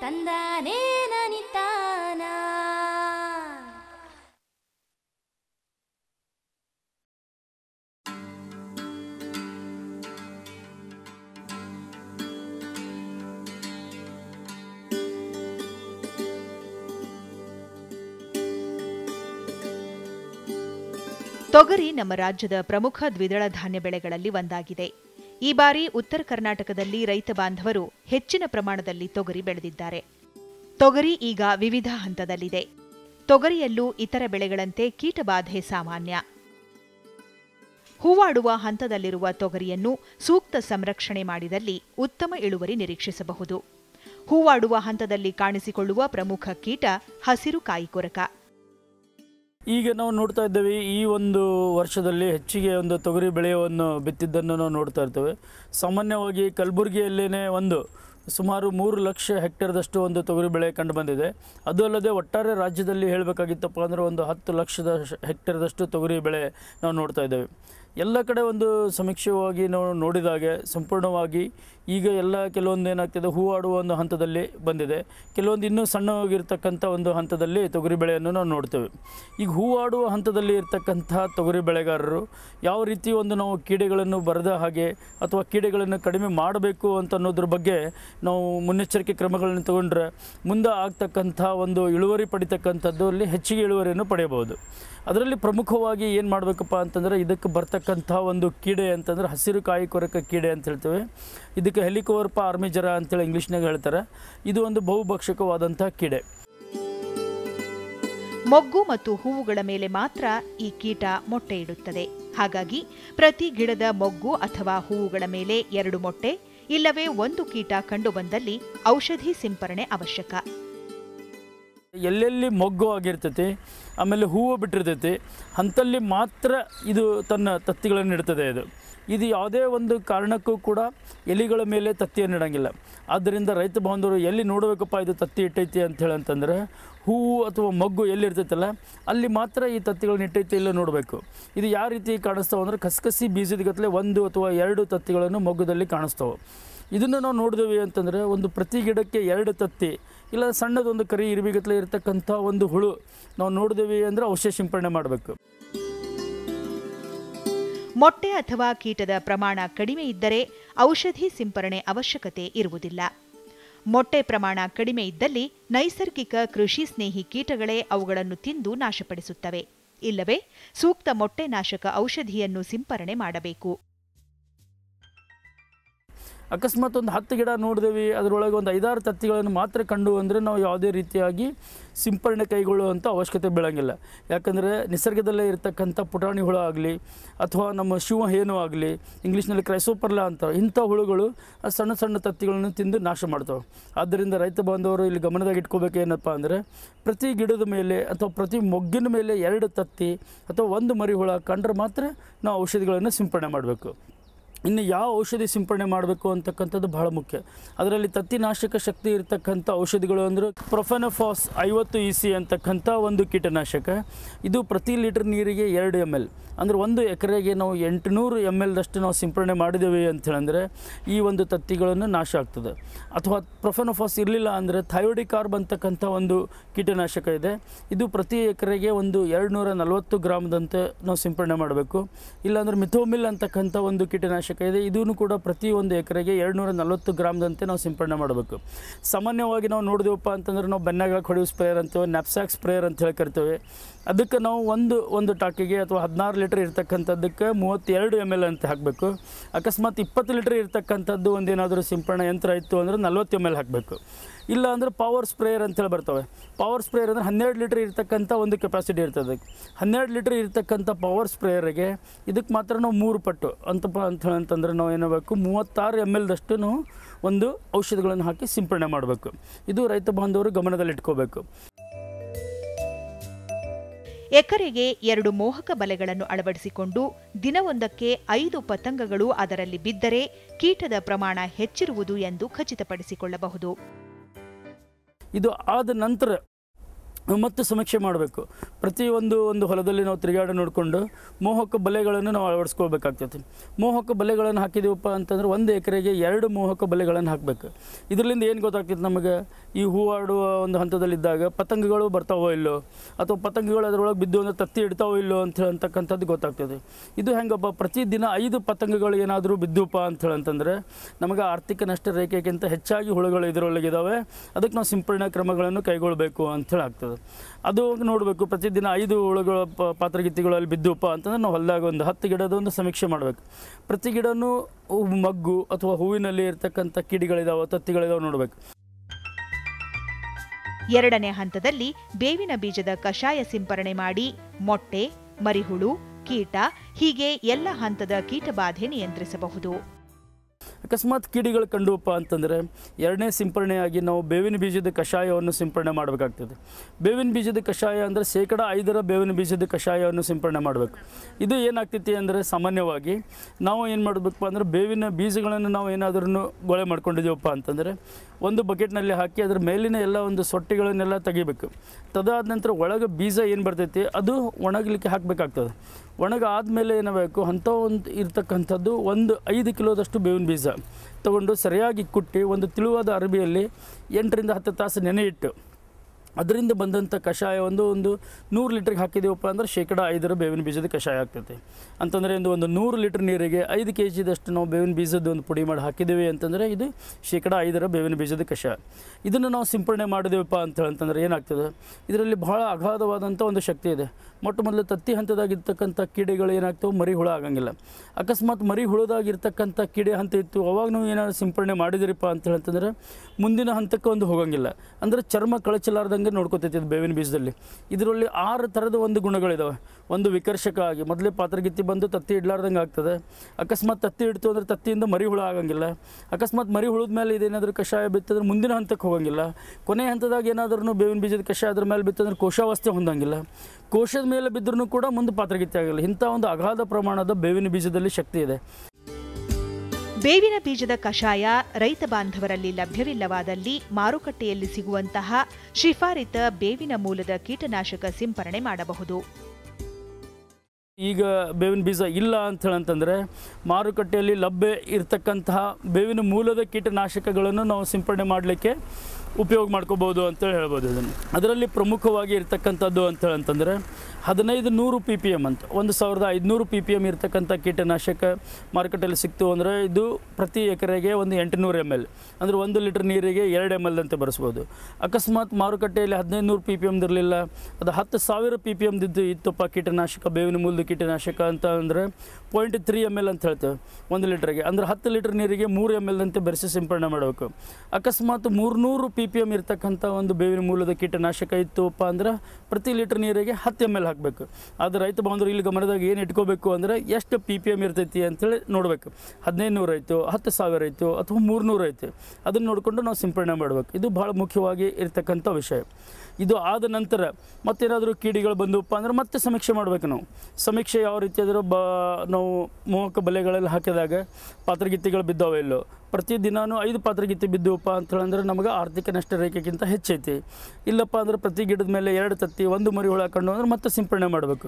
ತಂದಾನೇ ನನಿತಾನ ತೊಗರಿ ನಮ್ಮ ರಾಜ್ಯದ ಪ್ರಮುಖ ದ್ವಿದಳ ಧಾನ್ಯ ಬೆಳೆಗಳಲ್ಲಿ ಒಂದಾಗಿದೆ ಈ ಬಾರಿ ಉತ್ತರ ಕರ್ನಾಟಕದಲ್ಲಿ ರೈತ ಬಾಂಧವರು ಹೆಚ್ಚಿನ ಪ್ರಮಾಣದಲ್ಲಿ ತೊಗರಿ ಬೆಳೆದಿದ್ದಾರೆ ತೊಗರಿ ಈಗ ವಿವಿಧ ಹಂತದಲ್ಲಿದೆ ತೊಗರಿಯಲ್ಲೂ ಇತರ ಬೆಳೆಗಳಂತೆ ಕೀಟಬಾಧೆ ಸಾಮಾನ್ಯ ಹೂವಾಡುವ ಹಂತದಲ್ಲಿರುವ ತೊಗರಿಯನ್ನು ಸೂಕ್ತ ಸಂರಕ್ಷಣೆ ಮಾಡಿದಲ್ಲಿ ಉತ್ತಮ ಇಳುವರಿ ನಿರೀಕ್ಷಿಸಬಹುದು ಹೂವಾಡುವ ಹಂತದಲ್ಲಿ ಕಾಣಿಸಿಕೊಳ್ಳುವ ಪ್ರಮುಖ ಕೀಟ ಹಸಿರು ಕಾಯಿಕೊರಕ ಈಗ ನಾವು ನೋಡ್ತಾ ಇದ್ದೇವೆ ಈ ಒಂದು ವರ್ಷದಲ್ಲಿ ಹೆಚ್ಚಿಗೆ ಒಂದು ತೊಗರಿ ಬೆಳೆಯನ್ನು ಬಿತ್ತಿದ್ದನ್ನು ನಾವು ನೋಡ್ತಾ ಇರ್ತೇವೆ ಸಾಮಾನ್ಯವಾಗಿ ಕಲಬುರಗಿಯಲ್ಲೇ ಒಂದು ಸುಮಾರು ಮೂರು ಲಕ್ಷ ಹೆಕ್ಟೇರ್ದಷ್ಟು ಒಂದು ತೊಗರಿ ಬೆಳೆ ಕಂಡು ಬಂದಿದೆ ಅದು ಅಲ್ಲದೆ ಒಟ್ಟಾರೆ ರಾಜ್ಯದಲ್ಲಿ ಹೇಳಬೇಕಾಗಿತ್ತಪ್ಪ ಅಂದರೆ ಒಂದು ಹತ್ತು ಲಕ್ಷದ ಶ- ಹೆಕ್ಟೇರ್ದಷ್ಟು ತೊಗರಿ ಬೆಳೆ ನಾವು ನೋಡ್ತಾ ಇದ್ದೇವೆ ಎಲ್ಲ ಕಡೆ ಒಂದು ಸಮೀಕ್ಷೆಯಾಗಿ ನಾವು ನೋಡಿದಾಗೆ ಸಂಪೂರ್ಣವಾಗಿ ಈಗ ಎಲ್ಲ ಕೆಲವೊಂದು ಏನಾಗ್ತಿದೆ ಹೂವಾಡುವ ಒಂದು ಹಂತದಲ್ಲಿ ಬಂದಿದೆ ಕೆಲವೊಂದು ಇನ್ನೂ ಸಣ್ಣವಾಗಿರ್ತಕ್ಕಂಥ ಒಂದು ಹಂತದಲ್ಲಿ ತೊಗರಿ ಬೆಳೆಯನ್ನು ನಾವು ನೋಡ್ತೇವೆ ಈಗ ಹೂವಾಡುವ ಹಂತದಲ್ಲಿ ಇರ್ತಕ್ಕಂಥ ತೊಗರಿ ಬೆಳೆಗಾರರು ಯಾವ ರೀತಿ ಒಂದು ನಾವು ಕೀಡೆಗಳನ್ನು ಬರದ ಹಾಗೆ ಅಥವಾ ಕೀಡೆಗಳನ್ನು ಕಡಿಮೆ ಮಾಡಬೇಕು ಅಂತ ಅನ್ನೋದ್ರ ಬಗ್ಗೆ ನಾವು ಮುನ್ನೆಚ್ಚರಿಕೆ ಕ್ರಮಗಳನ್ನು ತಗೊಂಡ್ರೆ ಮುಂದೆ ಆಗ್ತಕ್ಕಂಥ ಒಂದು ಇಳುವರಿ ಪಡಿತಕ್ಕಂಥದ್ದು ಅಲ್ಲಿ ಹೆಚ್ಚಿಗೆ ಇಳುವರಿಯನ್ನು ಪಡೆಯಬಹುದು ಅದರಲ್ಲಿ ಪ್ರಮುಖವಾಗಿ ಏನು ಮಾಡಬೇಕಪ್ಪ ಅಂತಂದರೆ ಇದಕ್ಕೆ ಬರ್ತಕ್ಕಂಥ ಒಂದು ಕೀಡೆ ಅಂತಂದರೆ ಹಸಿರು ಕಾಯಿ ಕೊರಕ ಕೀಡೆ ಅಂತ ಹೇಳ್ತೇವೆ ಇದಕ್ಕೆ ಹೆಲಿಕೋವರ್ಪ ಆರ್ಮಿಜರ ಅಂತೇಳಿ ಇಂಗ್ಲೀಷ್ನಾಗ ಹೇಳ್ತಾರೆ ಇದು ಒಂದು ಬಹುಭಕ್ಷಕವಾದಂಥ ಕೀಡೆ ಮೊಗ್ಗು ಮತ್ತು ಹೂವುಗಳ ಮೇಲೆ ಮಾತ್ರ ಈ ಕೀಟ ಮೊಟ್ಟೆ ಇಡುತ್ತದೆ ಹಾಗಾಗಿ ಪ್ರತಿ ಗಿಡದ ಮೊಗ್ಗು ಅಥವಾ ಹೂವುಗಳ ಮೇಲೆ ಎರಡು ಮೊಟ್ಟೆ ಇಲ್ಲವೇ ಒಂದು ಕೀಟ ಕಂಡುಬಂದಲ್ಲಿ ಔಷಧಿ ಸಿಂಪರಣೆ ಅವಶ್ಯಕ ಎಲ್ಲೆಲ್ಲಿ ಮೊಗ್ಗು ಆಗಿರ್ತೈತಿ ಆಮೇಲೆ ಹೂವು ಬಿಟ್ಟಿರ್ತೈತಿ ಅಂಥಲ್ಲಿ ಮಾತ್ರ ಇದು ತನ್ನ ತತ್ತಿಗಳನ್ನು ಇಡ್ತದೆ ಇದು ಇದು ಯಾವುದೇ ಒಂದು ಕಾರಣಕ್ಕೂ ಕೂಡ ಎಲಿಗಳ ಮೇಲೆ ತತ್ತಿಯನ್ನು ಇಡಂಗಿಲ್ಲ ಆದ್ದರಿಂದ ರೈತ ಬಾಂಧವರು ಎಲ್ಲಿ ನೋಡಬೇಕಪ್ಪ ಇದು ತತ್ತಿ ಇಟ್ಟೈತಿ ಅಂತ ಹೇಳಿ ಅಂತಂದರೆ ಹೂವು ಅಥವಾ ಮೊಗ್ಗು ಎಲ್ಲಿ ಇರ್ತೈತಲ್ಲ ಅಲ್ಲಿ ಮಾತ್ರ ಈ ತತ್ತಿಗಳನ್ನ ಇಟ್ಟೈತಿ ಇಲ್ಲ ನೋಡಬೇಕು ಇದು ಯಾವ ರೀತಿ ಕಾಣಿಸ್ತಾವೆ ಅಂದರೆ ಕಸಕಸಿ ಬೀಜದ ಗತ್ತಲೆ ಒಂದು ಅಥವಾ ಎರಡು ತತ್ತಿಗಳನ್ನು ಮೊಗ್ಗದಲ್ಲಿ ಕಾಣಿಸ್ತಾವೆ ಇದನ್ನು ನಾವು ನೋಡಿದ್ವಿ ಅಂತಂದರೆ ಒಂದು ಪ್ರತಿ ಗಿಡಕ್ಕೆ ಎರಡು ತತ್ತಿ ಇಲ್ಲ ಸಣ್ಣದೊಂದು ಕರಿ ಇರ್ಬಿಗತ್ಲೆ ಇರತಕ್ಕಂಥ ಒಂದು ಹುಳು ನಾವು ನೋಡಿದ್ವಿ ಅಂದರೆ ಔಷಧ ಸಿಂಪರಣೆ ಮಾಡಬೇಕು ಮೊಟ್ಟೆ ಅಥವಾ ಕೀಟದ ಪ್ರಮಾಣ ಕಡಿಮೆ ಇದ್ದರೆ ಔಷಧಿ ಸಿಂಪರಣೆ ಅವಶ್ಯಕತೆ ಇರುವುದಿಲ್ಲ ಮೊಟ್ಟೆ ಪ್ರಮಾಣ ಕಡಿಮೆ ಇದ್ದಲ್ಲಿ ನೈಸರ್ಗಿಕ ಕೃಷಿ ಸ್ನೇಹಿ ಕೀಟಗಳೇ ಅವುಗಳನ್ನು ತಿಂದು ನಾಶಪಡಿಸುತ್ತವೆ ಇಲ್ಲವೇ ಸೂಕ್ತ ಮೊಟ್ಟೆ ನಾಶಕ ಔಷಧಿಯನ್ನು ಸಿಂಪರಣೆ ಮಾಡಬೇಕು ಅಕಸ್ಮಾತ್ ಒಂದು ಹತ್ತು ಗಿಡ ನೋಡಿದೇವಿ ಅದರೊಳಗೆ ಒಂದು ಐದಾರು ತತ್ತಿಗಳನ್ನು ಮಾತ್ರ ಕಂಡು ಅಂದರೆ ನಾವು ಯಾವುದೇ ರೀತಿಯಾಗಿ ಸಿಂಪರಣೆ ಕೈಗೊಳ್ಳುವಂಥ ಅವಶ್ಯಕತೆ ಬೀಳಂಗಿಲ್ಲ ಯಾಕಂದರೆ ನಿಸರ್ಗದಲ್ಲೇ ಇರತಕ್ಕಂಥ ಪುಟಾಣಿ ಹುಳ ಆಗಲಿ ಅಥವಾ ನಮ್ಮ ಶಿವ ಹೇನು ಆಗಲಿ ಇಂಗ್ಲೀಷ್ನಲ್ಲಿ ಕ್ರೈಸೋಪರ್ಲ ಅಂತ ಇಂಥ ಹುಳುಗಳು ಆ ಸಣ್ಣ ಸಣ್ಣ ತತ್ತಿಗಳನ್ನು ತಿಂದು ನಾಶ ಮಾಡ್ತಾವೆ ಆದ್ದರಿಂದ ರೈತ ಬಾಂಧವರು ಇಲ್ಲಿ ಗಮನದಾಗ ಇಟ್ಕೋಬೇಕು ಏನಪ್ಪ ಅಂದರೆ ಪ್ರತಿ ಗಿಡದ ಮೇಲೆ ಅಥವಾ ಪ್ರತಿ ಮೊಗ್ಗಿನ ಮೇಲೆ ಎರಡು ತತ್ತಿ ಅಥವಾ ಒಂದು ಮರಿ ಹುಳ ಕಂಡ್ರೆ ಮಾತ್ರ ನಾವು ಔಷಧಿಗಳನ್ನು ಸಿಂಪರಣೆ ಮಾಡಬೇಕು ಇನ್ನು ಯಾವ ಔಷಧಿ ಸಿಂಪರಣೆ ಮಾಡಬೇಕು ಅಂತಕ್ಕಂಥದ್ದು ಬಹಳ ಮುಖ್ಯ ಅದರಲ್ಲಿ ತತ್ತಿನಾಶಕ ಶಕ್ತಿ ಇರತಕ್ಕಂಥ ಔಷಧಿಗಳು ಅಂದರೆ ಪ್ರೊಫೆನೋಫಾಸ್ ಐವತ್ತು ಇ ಸಿ ಅಂತಕ್ಕಂಥ ಒಂದು ಕೀಟನಾಶಕ ಇದು ಪ್ರತಿ ಲೀಟರ್ ನೀರಿಗೆ ಎರಡು ಎಮ್ ಎಲ್ ಅಂದರೆ ಒಂದು ಎಕರೆಗೆ ನಾವು ಎಂಟುನೂರು ಎಮ್ ಎಲ್ದಷ್ಟು ನಾವು ಸಿಂಪರಣೆ ಮಾಡಿದ್ದೇವೆ ಅಂತೇಳಂದರೆ ಈ ಒಂದು ತತ್ತಿಗಳನ್ನು ನಾಶ ಆಗ್ತದೆ ಅಥವಾ ಪ್ರೊಫೆನೋಫಾಸ್ ಇರಲಿಲ್ಲ ಅಂದರೆ ಥಯೋಡಿಕಾರ್ಬ್ ಅಂತಕ್ಕಂಥ ಒಂದು ಕೀಟನಾಶಕ ಇದೆ ಇದು ಪ್ರತಿ ಎಕರೆಗೆ ಒಂದು ಎರಡು ನೂರ ನಲವತ್ತು ಗ್ರಾಮ್ದಂತೆ ನಾವು ಸಿಂಪರಣೆ ಮಾಡಬೇಕು ಇಲ್ಲಾಂದ್ರೆ ಮಿಥೋಮಿಲ್ ಅಂತಕ್ಕಂಥ ಒಂದು ಕೀಟನಾಶಕ ಇದೆ ಇದನ್ನು ಕೂಡ ಪ್ರತಿ ಒಂದು ಎಕರೆಗೆ ಎರಡು ನೂರ ನಲವತ್ತು ಗ್ರಾಮ್ದಂತೆ ನಾವು ಸಿಂಪರಣೆ ಮಾಡಬೇಕು ಸಾಮಾನ್ಯವಾಗಿ ನಾವು ನೋಡಿದೆವಪ್ಪ ಅಂತಂದ್ರೆ ನಾವು ಬೆನ್ನಾಗ ಹೊಡೆಯೋ ಸ್ಪ್ರೇಯರ್ ಅಂತೇವೆ ನ್ಯಾಪ್ಸ್ಯಾಕ್ ಸ್ಪ್ರೇಯರ್ ಅಂತ ಹೇಳಿ ಕರಿತೇವೆ ಅದಕ್ಕೆ ನಾವು ಒಂದು ಒಂದು ಟಾಕಿಗೆ ಅಥವಾ ಹದಿನಾರು ಲೀಟ್ರ್ ಇರ್ತಕ್ಕಂಥದ್ದಕ್ಕೆ ಮೂವತ್ತೆರಡು ಎಮ್ ಎಲ್ ಅಂತ ಹಾಕಬೇಕು ಅಕಸ್ಮಾತ್ ಇಪ್ಪತ್ತು ಲೀಟ್ರ್ ಇರ್ತಕ್ಕಂಥದ್ದು ಒಂದೇನಾದರೂ ಸಿಂಪರಣೆ ಯಂತ್ರ ಇತ್ತು ಅಂದರೆ ನಲ್ವತ್ತು ಎಮ್ ಎಲ್ ಹಾಕಬೇಕು ಇಲ್ಲ ಅಂದರೆ ಪವರ್ ಸ್ಪ್ರೇಯರ್ ಅಂತೇಳಿ ಬರ್ತವೆ ಪವರ್ ಸ್ಪ್ರೇಯರ್ ಅಂದರೆ ಹನ್ನೆರಡು ಲೀಟ್ರ್ ಇರ್ತಕ್ಕಂಥ ಒಂದು ಕೆಪಾಸಿಟಿ ಇರ್ತದೆ ಹನ್ನೆರಡು ಲೀಟ್ರ್ ಇರ್ತಕ್ಕಂಥ ಪವರ್ ಸ್ಪ್ರೇಯರ್ಗೆ ಇದಕ್ಕೆ ಮಾತ್ರ ನಾವು ಮೂರು ಪಟ್ಟು ಅಂತಪ್ಪ ಅಂತ ಹೇಳಿ ಅಂತಂದ್ರೆ ನಾವು ಏನಾಗಬೇಕು ಮೂವತ್ತಾರು ಎಮ್ ಎಲ್ದಷ್ಟು ನಾವು ಒಂದು ಔಷಧಿಗಳನ್ನು ಹಾಕಿ ಸಿಂಪರಣೆ ಮಾಡಬೇಕು ಇದು ರೈತ ಬಾಂಧವರು ಗಮನದಲ್ಲಿಟ್ಕೋಬೇಕು ಎಕರೆಗೆ ಎರಡು ಮೋಹಕ ಬಲೆಗಳನ್ನು ಅಳವಡಿಸಿಕೊಂಡು ದಿನವೊಂದಕ್ಕೆ ಐದು ಪತಂಗಗಳು ಅದರಲ್ಲಿ ಬಿದ್ದರೆ ಕೀಟದ ಪ್ರಮಾಣ ಹೆಚ್ಚಿರುವುದು ಎಂದು ಖಚಿತಪಡಿಸಿಕೊಳ್ಳಬಹುದು ಇದು ಆದ ನಂತರ ಮತ್ತು ಸಮೀಕ್ಷೆ ಮಾಡಬೇಕು ಪ್ರತಿಯೊಂದು ಒಂದು ಹೊಲದಲ್ಲಿ ನಾವು ತಿರುಗಾಡಿ ನೋಡಿಕೊಂಡು ಮೋಹಕ ಬಲೆಗಳನ್ನು ನಾವು ಅಳವಡಿಸ್ಕೊಳ್ಬೇಕಾಗ್ತೈತಿ ಮೋಹಕ ಬಲೆಗಳನ್ನು ಹಾಕಿದೀವಪ್ಪ ಅಂತಂದ್ರೆ ಒಂದು ಎಕರೆಗೆ ಎರಡು ಮೋಹಕ ಬಲೆಗಳನ್ನು ಹಾಕಬೇಕು ಇದರಿಂದ ಏನು ಗೊತ್ತಾಗ್ತೈತಿ ನಮಗೆ ಈ ಹೂವಾಡುವ ಒಂದು ಹಂತದಲ್ಲಿದ್ದಾಗ ಪತಂಗಗಳು ಬರ್ತಾವೋ ಇಲ್ಲೋ ಅಥವಾ ಪತಂಗಗಳು ಅದರೊಳಗೆ ಬಿದ್ದು ಅಂದ್ರೆ ತತ್ತಿ ಇಡ್ತಾವೋ ಇಲ್ಲೋ ಅಂತ ಅಂತಕ್ಕಂಥದ್ದು ಗೊತ್ತಾಗ್ತದೆ ಇದು ಹೆಂಗಪ್ಪ ಪ್ರತಿದಿನ ಐದು ಪತಂಗಗಳು ಏನಾದರೂ ಬಿದ್ದುಪ್ಪ ಅಂತ ಹೇಳಂತಂದ್ರೆ ನಮಗೆ ಆರ್ಥಿಕ ನಷ್ಟ ರೇಖೆಗಿಂತ ಹೆಚ್ಚಾಗಿ ಹುಳುಗಳು ಇದರೊಳಗೆ ಇದ್ದಾವೆ ಅದಕ್ಕೆ ನಾವು ಸಿಂಪರಣಾ ಕ್ರಮಗಳನ್ನು ಕೈಗೊಳ್ಳಬೇಕು ಅಂಥೇಳಿ ಆಗ್ತದೆ ಅದು ನೋಡಬೇಕು ಪ್ರತಿದಿನ ಐದು ಹುಳುಗಳ ಪ ಪಾತ್ರಗಿತ್ತಿಗಳು ಅಲ್ಲಿ ಬಿದ್ದುಪ್ಪ ಅಂತಂದ್ರೆ ನಾವು ಹೊಲದಾಗ ಒಂದು ಹತ್ತು ಗಿಡದ ಒಂದು ಸಮೀಕ್ಷೆ ಮಾಡಬೇಕು ಪ್ರತಿ ಗಿಡನೂ ಹೂ- ಮಗ್ಗು ಅಥವಾ ಹೂವಿನಲ್ಲಿ ಇರ್ತಕ್ಕಂಥ ಕಿಡಿಗಳಿದಾವೆ ತತ್ತಿಗಳಿದಾವೆ ನೋಡಬೇಕು ಎರಡನೇ ಹಂತದಲ್ಲಿ ಬೇವಿನ ಬೀಜದ ಕಷಾಯ ಸಿಂಪರಣೆ ಮಾಡಿ ಮೊಟ್ಟೆ ಮರಿಹುಳು ಕೀಟ ಹೀಗೆ ಎಲ್ಲ ಹಂತದ ಕೀಟಬಾಧೆ ನಿಯಂತ್ರಿಸಬಹುದು ಅಕಸ್ಮಾತ್ ಕಿಡಿಗಳು ಕಂಡುವಪ್ಪ ಅಂತಂದರೆ ಎರಡನೇ ಸಿಂಪರಣೆಯಾಗಿ ನಾವು ಬೇವಿನ ಬೀಜದ ಕಷಾಯವನ್ನು ಸಿಂಪರಣೆ ಮಾಡಬೇಕಾಗ್ತದೆ ಬೇವಿನ ಬೀಜದ ಕಷಾಯ ಅಂದರೆ ಶೇಕಡ ಐದರ ಬೇವಿನ ಬೀಜದ ಕಷಾಯವನ್ನು ಸಿಂಪರಣೆ ಮಾಡಬೇಕು ಇದು ಏನಾಗ್ತೈತಿ ಅಂದರೆ ಸಾಮಾನ್ಯವಾಗಿ ನಾವು ಏನು ಮಾಡಬೇಕಪ್ಪ ಅಂದರೆ ಬೇವಿನ ಬೀಜಗಳನ್ನು ನಾವು ಏನಾದ್ರೂ ಗೊಳೆ ಮಾಡ್ಕೊಂಡಿದ್ದೀವಪ್ಪ ಅಂತಂದರೆ ಒಂದು ಬಕೆಟ್ನಲ್ಲಿ ಹಾಕಿ ಅದ್ರ ಮೇಲಿನ ಎಲ್ಲ ಒಂದು ಸೊಟ್ಟಿಗಳನ್ನೆಲ್ಲ ತೆಗಿಬೇಕು ತದಾದ ನಂತರ ಒಳಗೆ ಬೀಜ ಏನು ಬರ್ತೈತಿ ಅದು ಒಣಗಲಿಕ್ಕೆ ಹಾಕಬೇಕಾಗ್ತದೆ ಒಣಗ ಆದಮೇಲೆ ಏನಾಗಬೇಕು ಅಂಥ ಒಂದು ಇರ್ತಕ್ಕಂಥದ್ದು ಒಂದು ಐದು ಕಿಲೋದಷ್ಟು ಬೇವಿನ ಬೀಜ ತಗೊಂಡು ಸರಿಯಾಗಿ ಕುಟ್ಟಿ ಒಂದು ತಿಳುವಾದ ಅರಬಿಯಲ್ಲಿ ಎಂಟರಿಂದ ಹತ್ತು ತಾಸು ನೆನೆ ಇಟ್ಟು ಅದರಿಂದ ಬಂದಂಥ ಕಷಾಯ ಒಂದು ಒಂದು ನೂರು ಲೀಟ್ರಿಗೆ ಹಾಕಿದೀವಪ್ಪ ಅಂದ್ರೆ ಶೇಕಡ ಐದರ ಬೇವಿನ ಬೀಜದ ಕಷಾಯ ಆಗ್ತೈತೆ ಅಂತಂದರೆ ಒಂದು ಒಂದು ನೂರು ಲೀಟ್ರ್ ನೀರಿಗೆ ಐದು ಕೆ ಜಿದಷ್ಟು ನಾವು ಬೇವಿನ ಬೀಜದ ಒಂದು ಪುಡಿ ಮಾಡಿ ಹಾಕಿದ್ದೀವಿ ಅಂತಂದರೆ ಇದು ಶೇಕಡ ಐದರ ಬೇವಿನ ಬೀಜದ ಕಷಾಯ ಇದನ್ನು ನಾವು ಸಿಂಪರಣೆ ಮಾಡಿದೇವಪ್ಪ ಅಂತ ಅಂತಂದ್ರೆ ಏನಾಗ್ತದೆ ಇದರಲ್ಲಿ ಬಹಳ ಅಗಾಧವಾದಂಥ ಒಂದು ಶಕ್ತಿ ಇದೆ ಮೊಟ್ಟ ಮೊದಲು ತತ್ತಿ ಹಂತದಾಗಿರ್ತಕ್ಕಂಥ ಕೀಡೆಗಳು ಏನಾಗ್ತವೆ ಮರಿ ಹುಳ ಆಗಂಗಿಲ್ಲ ಅಕಸ್ಮಾತ್ ಮರಿ ಹುಳದಾಗಿರ್ತಕ್ಕಂಥ ಕೀಡೆ ಹಂತ ಇತ್ತು ಅವಾಗ ನೀವು ಏನಾದ್ರು ಸಿಂಪರಣೆ ಮಾಡಿದಿರಪ್ಪ ಅಂತ ಹೇಳ್ತಂದ್ರೆ ಮುಂದಿನ ಹಂತಕ್ಕೆ ಒಂದು ಹೋಗಂಗಿಲ್ಲ ಅಂದರೆ ಚರ್ಮ ಕಳಚಲಾರ್ದಂಗೆ ನೋಡ್ಕೊತೈತಿ ಇದು ಬೇವಿನ ಬೀಜದಲ್ಲಿ ಇದರಲ್ಲಿ ಆರು ಥರದ ಒಂದು ಗುಣಗಳಿದಾವೆ ಒಂದು ವಿಕರ್ಷಕ ಆಗಿ ಮೊದಲೇ ಪಾತ್ರಗಿತ್ತಿ ಬಂದು ತತ್ತಿ ಇಡ್ಲಾರ್ದಂಗೆ ಆಗ್ತದೆ ಅಕಸ್ಮಾತ್ ತತ್ತಿ ಇಡ್ತು ಅಂದರೆ ತತ್ತಿಯಿಂದ ಮರಿ ಹುಳ ಆಗಂಗಿಲ್ಲ ಅಕಸ್ಮಾತ್ ಮರಿ ಹುಳದ ಮೇಲೆ ಇದೇನಾದರೂ ಕಷಾಯ ಬಿತ್ತಂದ್ರೆ ಮುಂದಿನ ಹಂತಕ್ಕೆ ಹೋಗಂಗಿಲ್ಲ ಕೊನೆ ಹಂತದಾಗ ಏನಾದ್ರೂ ಬೇವಿನ ಬೀಜದ ಕಷಾಯ ಅದ್ರ ಮೇಲೆ ಬಿತ್ತಂದ್ರೆ ಕೋಶಾವಸ್ಥೆ ಹೊಂದಂಗಿಲ್ಲ ಕೋಶದ ಮೇಲೆ ಬಿದ್ದರೂ ಕೂಡ ಮುಂದೆ ಪಾತ್ರಗಿತ್ತಿ ಆಗಿಲ್ಲ ಇಂಥ ಒಂದು ಅಗಾಧ ಪ್ರಮಾಣದ ಬೇವಿನ ಬೀಜದಲ್ಲಿ ಶಕ್ತಿ ಇದೆ ಬೇವಿನ ಬೀಜದ ಕಷಾಯ ರೈತ ಬಾಂಧವರಲ್ಲಿ ಲಭ್ಯವಿಲ್ಲವಾದಲ್ಲಿ ಮಾರುಕಟ್ಟೆಯಲ್ಲಿ ಸಿಗುವಂತಹ ಶಿಫಾರಿತ ಬೇವಿನ ಮೂಲದ ಕೀಟನಾಶಕ ಸಿಂಪರಣೆ ಮಾಡಬಹುದು ಈಗ ಬೇವಿನ ಬೀಜ ಇಲ್ಲ ಅಂತ ಹೇಳಂತಂದರೆ ಮಾರುಕಟ್ಟೆಯಲ್ಲಿ ಲಭ್ಯ ಇರತಕ್ಕಂತಹ ಬೇವಿನ ಮೂಲದ ಕೀಟನಾಶಕಗಳನ್ನು ನಾವು ಸಿಂಪರಣೆ ಮಾಡಲಿಕ್ಕೆ ಉಪಯೋಗ ಮಾಡ್ಕೋಬೋದು ಅಂತೇಳಿ ಹೇಳ್ಬೋದು ಇದನ್ನು ಅದರಲ್ಲಿ ಪ್ರಮುಖವಾಗಿ ಇರ್ತಕ್ಕಂಥದ್ದು ಅಂತ ಹೇಳಂತಂದರೆ ಹದಿನೈದು ನೂರು ಪಿ ಪಿ ಎಮ್ ಅಂತ ಒಂದು ಸಾವಿರದ ಐದುನೂರು ಪಿ ಪಿ ಎಮ್ ಇರ್ತಕ್ಕಂಥ ಕೀಟನಾಶಕ ಮಾರುಕಟ್ಟೆಯಲ್ಲಿ ಸಿಕ್ತು ಅಂದರೆ ಇದು ಪ್ರತಿ ಎಕರೆಗೆ ಒಂದು ಎಂಟುನೂರು ಎಮ್ ಎಲ್ ಅಂದರೆ ಒಂದು ಲೀಟ್ರ್ ನೀರಿಗೆ ಎರಡು ಎಮ್ ಎಲ್ ಅಂತ ಬರೆಸ್ಬೋದು ಅಕಸ್ಮಾತ್ ಮಾರುಕಟ್ಟೆಯಲ್ಲಿ ಹದಿನೈದು ನೂರು ಪಿ ಪಿ ಎಮ್ದು ಇರಲಿಲ್ಲ ಅದು ಹತ್ತು ಸಾವಿರ ಪಿ ಪಿ ಎಮ್ದಿದ್ದು ಇತ್ತಪ್ಪ ಕೀಟನಾಶಕ ಬೇವಿನ ಮೂಲದ ಕೀಟನಾಶಕ ಅಂತ ಅಂದರೆ ಪಾಯಿಂಟ್ ತ್ರೀ ಎಮ್ ಎಲ್ ಅಂತ ಹೇಳ್ತೇವೆ ಒಂದು ಲೀಟ್ರಿಗೆ ಅಂದರೆ ಹತ್ತು ಲೀಟ್ರ್ ನೀರಿಗೆ ಮೂರು ಎಮ್ ಎಲ್ ಅಂತೆ ಬೆರೆಸಿ ಸಿಂಪರಣೆ ಮಾಡಬೇಕು ಅಕಸ್ಮಾತ್ ಮೂರುನೂರು ಪಿ ಪಿ ಎಮ್ ಇರ್ತಕ್ಕಂಥ ಒಂದು ಬೇವಿನ ಮೂಲದ ಕೀಟನಾಶಕ ಇತ್ತುಪ್ಪ ಅಂದ್ರೆ ಪ್ರತಿ ಲೀಟ್ರ್ ನೀರಿಗೆ ಹತ್ತು ಎಮ್ ಎಲ್ ಹಾಕಬೇಕು ಆದರೆ ರೈತ ಬಾಂಧವರು ಇಲ್ಲಿ ಗಮನದಾಗ ಏನು ಇಟ್ಕೋಬೇಕು ಅಂದರೆ ಎಷ್ಟು ಪಿ ಪಿ ಎಮ್ ಇರ್ತೈತಿ ಅಂತೇಳಿ ನೋಡಬೇಕು ಹದಿನೈದು ನೂರು ಆಯಿತು ಹತ್ತು ಸಾವಿರ ಆಯಿತು ಅಥವಾ ಮೂರುನೂರು ಆಯಿತು ಅದನ್ನು ನೋಡಿಕೊಂಡು ನಾವು ಸಿಂಪರಣೆ ಮಾಡಬೇಕು ಇದು ಭಾಳ ಮುಖ್ಯವಾಗಿ ಇರ್ತಕ್ಕಂಥ ವಿಷಯ ಇದು ಆದ ನಂತರ ಮತ್ತೇನಾದರೂ ಕೀಡಿಗಳು ಬಂದವಪ್ಪ ಅಂದ್ರೆ ಮತ್ತೆ ಸಮೀಕ್ಷೆ ಮಾಡಬೇಕು ನಾವು ಸಮೀಕ್ಷೆ ಯಾವ ರೀತಿ ಆದರೂ ಬ ನಾವು ಮೋಹಕ ಬಲೆಗಳಲ್ಲಿ ಹಾಕಿದಾಗ ಪಾತ್ರಗಿತ್ತಿಗಳು ಬಿದ್ದಾವೆ ಇಲ್ಲೋ ಪ್ರತಿ ದಿನಾನು ಐದು ಪಾತ್ರಗಿತ್ತಿ ಬಿದ್ದವಪ್ಪ ಅಂತ ಹೇಳಂದ್ರೆ ನಮಗೆ ಆರ್ಥಿಕ ನಷ್ಟ ರೇಖೆಗಿಂತ ಹೆಚ್ಚೈತಿ ಇಲ್ಲಪ್ಪ ಅಂದ್ರೆ ಪ್ರತಿ ಗಿಡದ ಮೇಲೆ ಎರಡು ತತ್ತಿ ಒಂದು ಮರಿ ಹುಳ ಹಾಕೊಂಡು ಅಂದ್ರೆ ಮತ್ತೆ ಸಿಂಪರಣೆ ಮಾಡಬೇಕು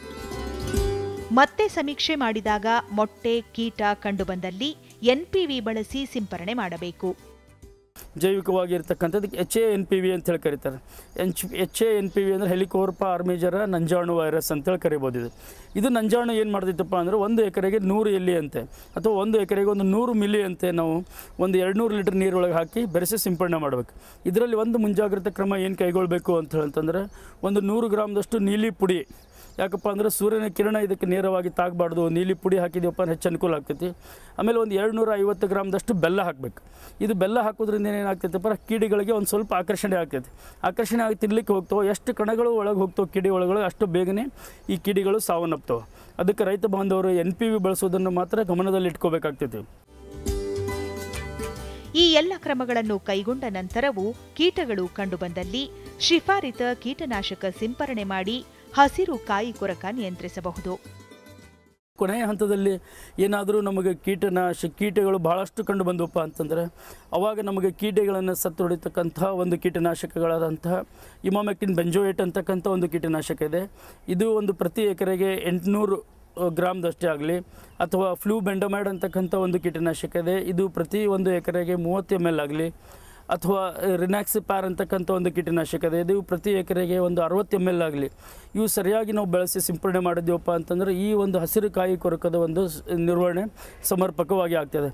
ಮತ್ತೆ ಸಮೀಕ್ಷೆ ಮಾಡಿದಾಗ ಮೊಟ್ಟೆ ಕೀಟ ಕಂಡುಬಂದಲ್ಲಿ ಎನ್ಪಿವಿ ಬಳಸಿ ಸಿಂಪರಣೆ ಮಾಡಬೇಕು ಜೈವಿಕವಾಗಿ ಇರ್ತಕ್ಕಂಥದ್ದಕ್ಕೆ H A N P V ಅಂತೇಳಿ ಕರೀತಾರೆ H H A N P V ಅಂದರೆ ಹೆಲಿಕೋರ್ಪ ಆರ್ಮೇಜರ ನಂಜಾಣು ವೈರಸ್ ಅಂತೇಳಿ ಕರಿಬೋದು ಇದು ಇದು ನಂಜಾಣು ಏನು ಮಾಡ್ತೈತಪ್ಪ ಅಂದರೆ ಒಂದು ಎಕರೆಗೆ ನೂರು ಎಲ್ಲಿ ಅಂತೆ ಅಥವಾ ಒಂದು ಎಕರೆಗೆ ಒಂದು ನೂರು ಮಿಲಿ ಅಂತೆ ನಾವು ಒಂದು ಎರಡು ನೂರು ಲೀಟ್ರ್ ನೀರೊಳಗೆ ಹಾಕಿ ಬೆರೆಸಿ ಸಿಂಪರಣೆ ಮಾಡಬೇಕು ಇದರಲ್ಲಿ ಒಂದು ಮುಂಜಾಗ್ರತಾ ಕ್ರಮ ಏನು ಕೈಗೊಳ್ಳಬೇಕು ಅಂತ ಹೇಳಂತಂದ್ರೆ ಒಂದು ನೂರು ಗ್ರಾಮ್ದಷ್ಟು ನೀಲಿ ಪುಡಿ ಯಾಕಪ್ಪ ಅಂದರೆ ಸೂರ್ಯನ ಕಿರಣ ಇದಕ್ಕೆ ನೇರವಾಗಿ ತಾಗಬಾರ್ದು ನೀಲಿ ಪುಡಿ ಹಾಕಿದೀವಪ್ಪ ಅಂದ್ರೆ ಹೆಚ್ಚು ಅನುಕೂಲ ಆಗ್ತೈತಿ ಆಮೇಲೆ ಒಂದು ಎರಡು ನೂರ ಐವತ್ತು ಗ್ರಾಮ್ದಷ್ಟು ಬೆಲ್ಲ ಹಾಕಬೇಕು ಇದು ಬೆಲ್ಲ ಹಾಕೋದ್ರಿಂದ ಏನಾಗ್ತೈತಪ್ಪ ಕೀಡಿಗಳಿಗೆ ಒಂದು ಸ್ವಲ್ಪ ಆಕರ್ಷಣೆ ಆಗ್ತೈತಿ ಆಕರ್ಷಣೆ ಆಗಿ ತಿನ್ಲಿಕ್ಕೆ ಹೋಗ್ತಾವೆ ಎಷ್ಟು ಕಣಗಳು ಒಳಗೆ ಹೋಗ್ತಾವೆ ಕಿಡಿ ಒಳಗೆ ಅಷ್ಟು ಬೇಗನೆ ಈ ಕಿಡಿಗಳು ಸಾವನ್ನಪ್ತಾವೆ ಅದಕ್ಕೆ ರೈತ ಬಾಂಧವರು ಎನ್ ಪಿ ವಿ ಬಳಸೋದನ್ನು ಮಾತ್ರ ಗಮನದಲ್ಲಿ ಇಟ್ಕೋಬೇಕಾಗ್ತೈತಿ ಈ ಎಲ್ಲ ಕ್ರಮಗಳನ್ನು ಕೈಗೊಂಡ ನಂತರವೂ ಕೀಟಗಳು ಕಂಡುಬಂದಲ್ಲಿ ಶಿಫಾರಿತ ಕೀಟನಾಶಕ ಸಿಂಪರಣೆ ಮಾಡಿ ಹಸಿರು ಕಾಯಿ ಕೊರಕ ನಿಯಂತ್ರಿಸಬಹುದು ಕೊನೆಯ ಹಂತದಲ್ಲಿ ಏನಾದರೂ ನಮಗೆ ಕೀಟನಾಶ ಕೀಟಗಳು ಬಹಳಷ್ಟು ಕಂಡು ಬಂದವಪ್ಪ ಅಂತಂದರೆ ಅವಾಗ ನಮಗೆ ಕೀಟಗಳನ್ನು ಸತ್ತೊಡಿತಕ್ಕಂಥ ಒಂದು ಕೀಟನಾಶಕಗಳಾದಂತಹ ಇಮಾಮೆಕ್ಟಿನ್ ಬೆಂಜೋಯೇಟ್ ಅಂತಕ್ಕಂಥ ಒಂದು ಕೀಟನಾಶಕ ಇದೆ ಇದು ಒಂದು ಪ್ರತಿ ಎಕರೆಗೆ ಎಂಟುನೂರು ಗ್ರಾಮ್ದಷ್ಟೇ ಆಗಲಿ ಅಥವಾ ಫ್ಲೂ ಬೆಂಡಮೈಡ್ ಅಂತಕ್ಕಂಥ ಒಂದು ಕೀಟನಾಶಕ ಇದೆ ಇದು ಪ್ರತಿ ಒಂದು ಎಕರೆಗೆ ಮೂವತ್ತು ಎಮ್ ಎಲ್ ಆಗಲಿ ಅಥವಾ ರಿನಾಕ್ಸಿಪ್ಯಾರ್ ಅಂತಕ್ಕಂಥ ಒಂದು ಕೀಟನಾಶಕ ಇದೆ ಇದು ಪ್ರತಿ ಎಕರೆಗೆ ಒಂದು ಅರವತ್ತು ಎಮ್ ಎಲ್ ಆಗಲಿ ಇವು ಸರಿಯಾಗಿ ನಾವು ಬೆಳೆಸಿ ಸಿಂಪಡಣೆ ಮಾಡಿದ್ದೀವಪ್ಪ ಅಂತಂದರೆ ಈ ಒಂದು ಹಸಿರು ಕಾಯಿ ಕೊರಕದ ಒಂದು ಸ್- ನಿರ್ವಹಣೆ ಸಮರ್ಪಕವಾಗಿ ಆಗ್ತದೆ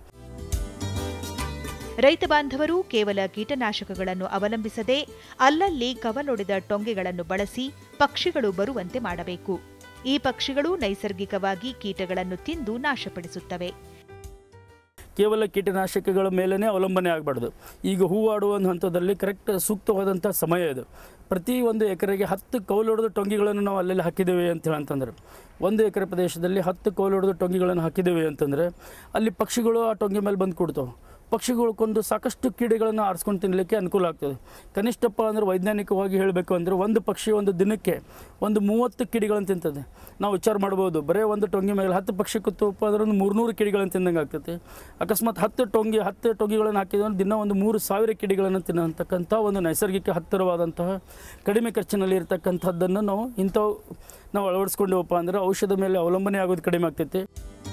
ರೈತ ಬಾಂಧವರು ಕೇವಲ ಕೀಟನಾಶಕಗಳನ್ನು ಅವಲಂಬಿಸದೆ ಅಲ್ಲಲ್ಲಿ ಕವಲೊಡೆದ ಟೊಂಗೆಗಳನ್ನು ಬಳಸಿ ಪಕ್ಷಿಗಳು ಬರುವಂತೆ ಮಾಡಬೇಕು ಈ ಪಕ್ಷಿಗಳು ನೈಸರ್ಗಿಕವಾಗಿ ಕೀಟಗಳನ್ನು ತಿಂದು ನಾಶಪಡಿಸುತ್ತವೆ ಕೇವಲ ಕೀಟನಾಶಕಗಳ ಮೇಲೇ ಅವಲಂಬನೆ ಆಗಬಾರ್ದು ಈಗ ಹೂವಾಡುವ ಒಂದು ಹಂತದಲ್ಲಿ ಕರೆಕ್ಟ್ ಸೂಕ್ತವಾದಂಥ ಸಮಯ ಇದು ಪ್ರತಿ ಒಂದು ಎಕರೆಗೆ ಹತ್ತು ಕೌಲೊಡೆದ ಟೊಂಗಿಗಳನ್ನು ನಾವು ಅಲ್ಲೆಲ್ಲಿ ಹಾಕಿದ್ದೇವೆ ಅಂತೇಳಿ ಅಂತಂದ್ರೆ ಒಂದು ಎಕರೆ ಪ್ರದೇಶದಲ್ಲಿ ಹತ್ತು ಕೌಲೊಡೆದ ಟೊಂಗಿಗಳನ್ನು ಹಾಕಿದ್ದೇವೆ ಅಂತಂದರೆ ಅಲ್ಲಿ ಪಕ್ಷಿಗಳು ಆ ಟೊಂಗಿ ಮೇಲೆ ಬಂದು ಕೊಡ್ತಾವೆ ಪಕ್ಷಿಗಳು ಕೊಂದು ಸಾಕಷ್ಟು ಕೀಡೆಗಳನ್ನು ಆರಿಸ್ಕೊಂಡು ತಿನ್ನಲಿಕ್ಕೆ ಅನುಕೂಲ ಆಗ್ತದೆ ಕನಿಷ್ಠಪ್ಪ ಅಂದರೆ ವೈಜ್ಞಾನಿಕವಾಗಿ ಹೇಳಬೇಕು ಅಂದರೆ ಒಂದು ಪಕ್ಷಿ ಒಂದು ದಿನಕ್ಕೆ ಒಂದು ಮೂವತ್ತು ಕಿಡಿಗಳನ್ನು ತಿಂತದೆ ನಾವು ವಿಚಾರ ಮಾಡ್ಬೋದು ಬರೀ ಒಂದು ಟೊಂಗಿ ಮೇಲೆ ಹತ್ತು ಪಕ್ಷಿ ಕೂತಪ್ಪ ಅಂದ್ರೆ ಒಂದು ಮೂರ್ನೂರು ಕಿಡಿಗಳನ್ನು ತಿಂದಂಗೆ ಆಗ್ತೈತೆ ಅಕಸ್ಮಾತ್ ಹತ್ತು ಟೊಂಗಿ ಹತ್ತು ಟೊಂಗಿಗಳನ್ನು ಹಾಕಿದ್ರೆ ದಿನ ಒಂದು ಮೂರು ಸಾವಿರ ಕಿಡಿಗಳನ್ನು ತಿನ್ನತಕ್ಕಂಥ ಒಂದು ನೈಸರ್ಗಿಕ ಹತ್ತಿರವಾದಂತಹ ಕಡಿಮೆ ಖರ್ಚಿನಲ್ಲಿ ಇರತಕ್ಕಂಥದ್ದನ್ನು ನಾವು ಇಂಥವು ನಾವು ಅಳವಡಿಸ್ಕೊಂಡೇವಪ್ಪ ಅಂದರೆ ಔಷಧ ಮೇಲೆ ಅವಲಂಬನೆ ಆಗೋದು ಕಡಿಮೆ ಆಗ್ತೈತೆ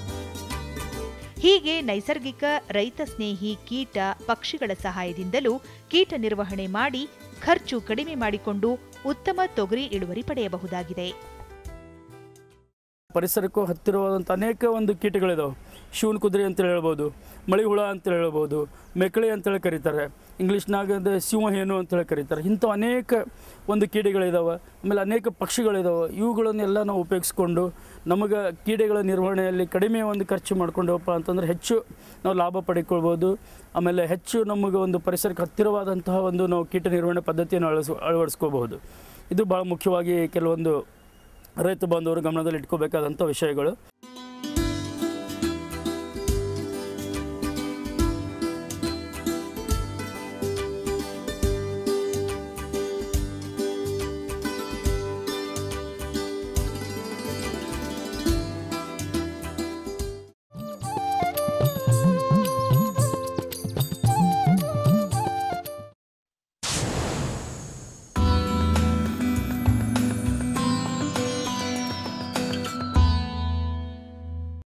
ಹೀಗೆ ನೈಸರ್ಗಿಕ ರೈತ ಸ್ನೇಹಿ ಕೀಟ ಪಕ್ಷಿಗಳ ಸಹಾಯದಿಂದಲೂ ಕೀಟ ನಿರ್ವಹಣೆ ಮಾಡಿ ಖರ್ಚು ಕಡಿಮೆ ಮಾಡಿಕೊಂಡು ಉತ್ತಮ ತೊಗರಿ ಇಳುವರಿ ಪಡೆಯಬಹುದಾಗಿದೆ ಪರಿಸರಕ್ಕೂ ಹತ್ತಿರವಾದಂಥ ಅನೇಕ ಒಂದು ಕೀಟಗಳಿದಾವೆ ಶಿವನ ಕುದುರೆ ಅಂತೇಳಿ ಹೇಳ್ಬೋದು ಮಳಿ ಹುಳ ಅಂತೇಳಿ ಹೇಳ್ಬೋದು ಮೆಕಳಿ ಅಂತೇಳಿ ಕರೀತಾರೆ ಇಂಗ್ಲೀಷ್ನಾಗ ಅದು ಸಿಂಹೇನು ಅಂತೇಳಿ ಕರೀತಾರೆ ಇಂಥ ಅನೇಕ ಒಂದು ಕೀಡೆಗಳಿದಾವೆ ಆಮೇಲೆ ಅನೇಕ ಪಕ್ಷಿಗಳಿದಾವೆ ಇವುಗಳನ್ನೆಲ್ಲ ನಾವು ಉಪಯೋಗಿಸ್ಕೊಂಡು ನಮಗೆ ಕೀಡೆಗಳ ನಿರ್ವಹಣೆಯಲ್ಲಿ ಕಡಿಮೆ ಒಂದು ಖರ್ಚು ಮಾಡ್ಕೊಂಡವಪ್ಪ ಅಂತಂದ್ರೆ ಹೆಚ್ಚು ನಾವು ಲಾಭ ಪಡ್ಕೊಳ್ಬೋದು ಆಮೇಲೆ ಹೆಚ್ಚು ನಮಗೆ ಒಂದು ಪರಿಸರಕ್ಕೆ ಹತ್ತಿರವಾದಂತಹ ಒಂದು ನಾವು ಕೀಟ ನಿರ್ವಹಣೆ ಪದ್ಧತಿಯನ್ನು ಅಳವಡಿಸ್ ಅಳವಡಿಸ್ಕೋಬಹುದು ಇದು ಭಾಳ ಮುಖ್ಯವಾಗಿ ಕೆಲವೊಂದು ರೈತ ಬಾಂಧವರು ಗಮನದಲ್ಲಿ ಇಟ್ಕೋಬೇಕಾದಂಥ ವಿಷಯಗಳು